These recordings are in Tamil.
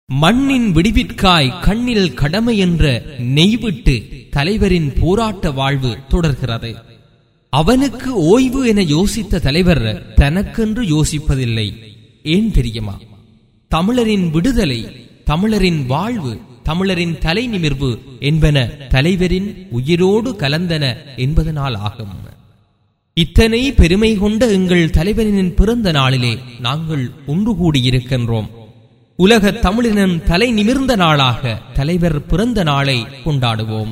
மண்ணின் விடிவிற்காய் கண்ணில் கடமை என்ற நெய்விட்டு தலைவரின் போராட்ட வாழ்வு தொடர்கிறது அவனுக்கு ஓய்வு என யோசித்த தலைவர் தனக்கென்று யோசிப்பதில்லை ஏன் தெரியுமா தமிழரின் விடுதலை தமிழரின் வாழ்வு தமிழரின் தலை நிமிர்வு என்பன தலைவரின் உயிரோடு கலந்தன என்பதனால் ஆகும் இத்தனை பெருமை கொண்ட எங்கள் தலைவரின் பிறந்த நாளிலே நாங்கள் ஒன்று கூடியிருக்கின்றோம் உலக தமிழினம் தலை நிமிர்ந்த நாளாக தலைவர் பிறந்த நாளை கொண்டாடுவோம்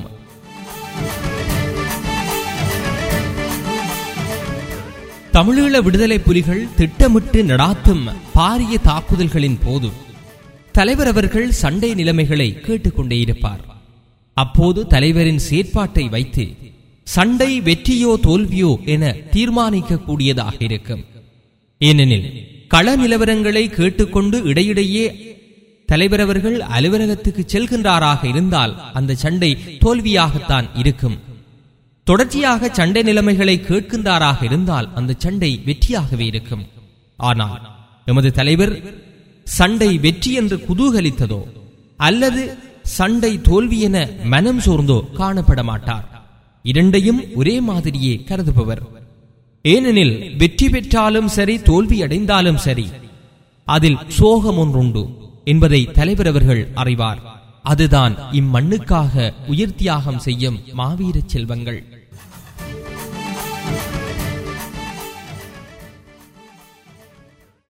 தமிழீழ விடுதலை புலிகள் திட்டமிட்டு நடாத்தும் பாரிய தாக்குதல்களின் போது தலைவர் அவர்கள் சண்டை நிலைமைகளை கேட்டுக்கொண்டே இருப்பார் அப்போது தலைவரின் செயற்பாட்டை வைத்து சண்டை வெற்றியோ தோல்வியோ என தீர்மானிக்க கூடியதாக இருக்கும் ஏனெனில் கள நிலவரங்களை கேட்டுக்கொண்டு இடையிடையே தலைவர் அவர்கள் அலுவலகத்துக்கு செல்கின்றாராக இருந்தால் அந்த சண்டை தோல்வியாகத்தான் இருக்கும் தொடர்ச்சியாக சண்டை நிலைமைகளை கேட்கின்றாராக இருந்தால் அந்த சண்டை வெற்றியாகவே இருக்கும் ஆனால் எமது தலைவர் சண்டை வெற்றி என்று குதூகலித்ததோ அல்லது சண்டை தோல்வி என மனம் சோர்ந்தோ காணப்பட மாட்டார் இரண்டையும் ஒரே மாதிரியே கருதுபவர் ஏனெனில் வெற்றி பெற்றாலும் சரி தோல்வி அடைந்தாலும் சரி அதில் சோகம் ஒன்றுண்டு என்பதை தலைவர் அவர்கள் அறிவார் அதுதான் இம்மண்ணுக்காக உயிர் தியாகம் செய்யும் மாவீர செல்வங்கள்